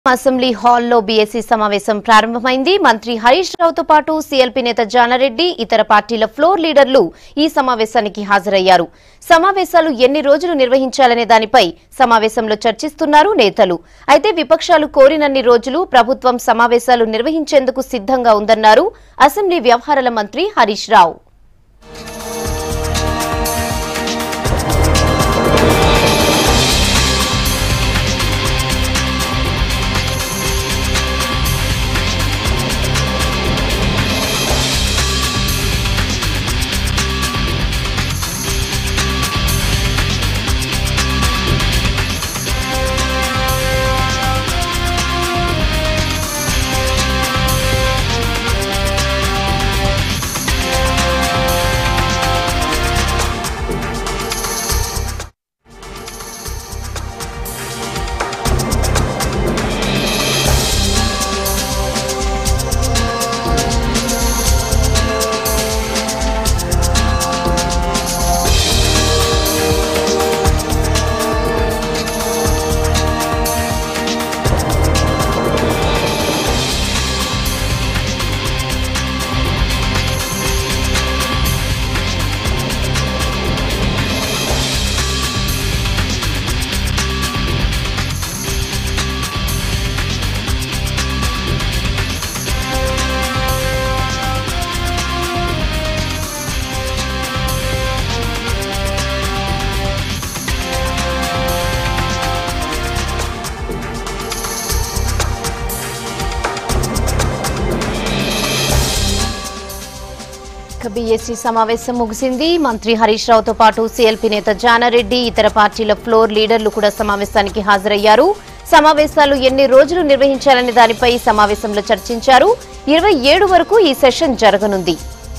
assembly హాల్లో BSc సమావేశం ప్రారంభమైంది మంత్రి హరీష్ రావుతో పాటు సీఎల్పీ నేత జానారెడ్డి ఇతర పార్టీల ఫ్లోర్ లీడర్లు ఈ సమావేశానికి హాజరయ్యారు సమావేశాలు ఎన్ని రోజులు నిర్వహించాలనే దానిపై సమావేశంలో చర్చిస్తున్నారు నేతలు అయితే విపక్షాలు కోరినన్ని రోజులు ప్రభుత్వం సమావేశాలు నిర్వహించేందుకు సిద్ధంగా ఉందన్నారు అసెంబ్లీ వ్యవహారాల మంత్రి హరీష్ రావు ఇక బీఎస్సీ సమావేశం ముగిసింది మంత్రి హరీష్ రావుతో పాటు సీఎల్పీ నేత జానారెడ్డి ఇతర పార్టీల ఫ్లోర్ లీడర్లు కూడా సమావేశానికి హాజరయ్యారు సమావేశాలు ఎన్ని రోజులు నిర్వహించాలనే దానిపై సమావేశంలో చర్చించారు ఇరవై ఏడు వరకు ఈ సెషన్ జరగనుంది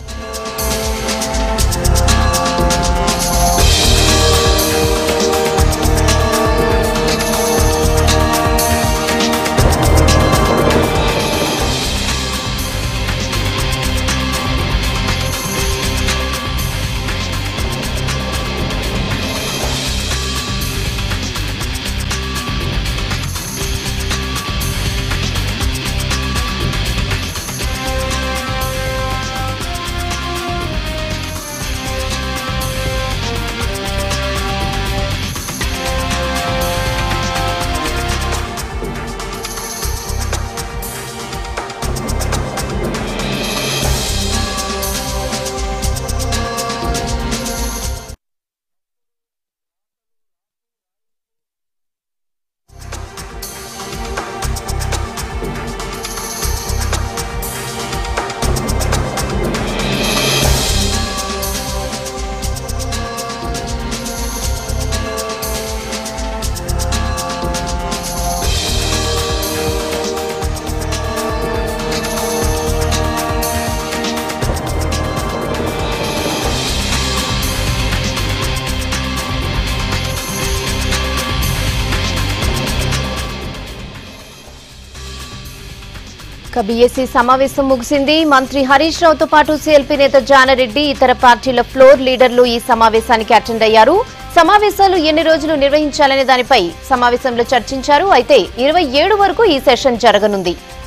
ఇక బీఎస్సీ సమావేశం ముగిసింది మంత్రి హరీష్ రావుతో పాటు సీఎల్పీ నేత జానారెడ్డి ఇతర పార్టీల ఫ్లోర్ లీడర్లు ఈ సమావేశానికి అటెండ్ అయ్యారు సమావేశాలు ఎన్ని రోజులు నిర్వహించాలనే దానిపై సమావేశంలో చర్చించారు అయితే ఇరవై ఏడు వరకు ఈ సెషన్ జరగనుంది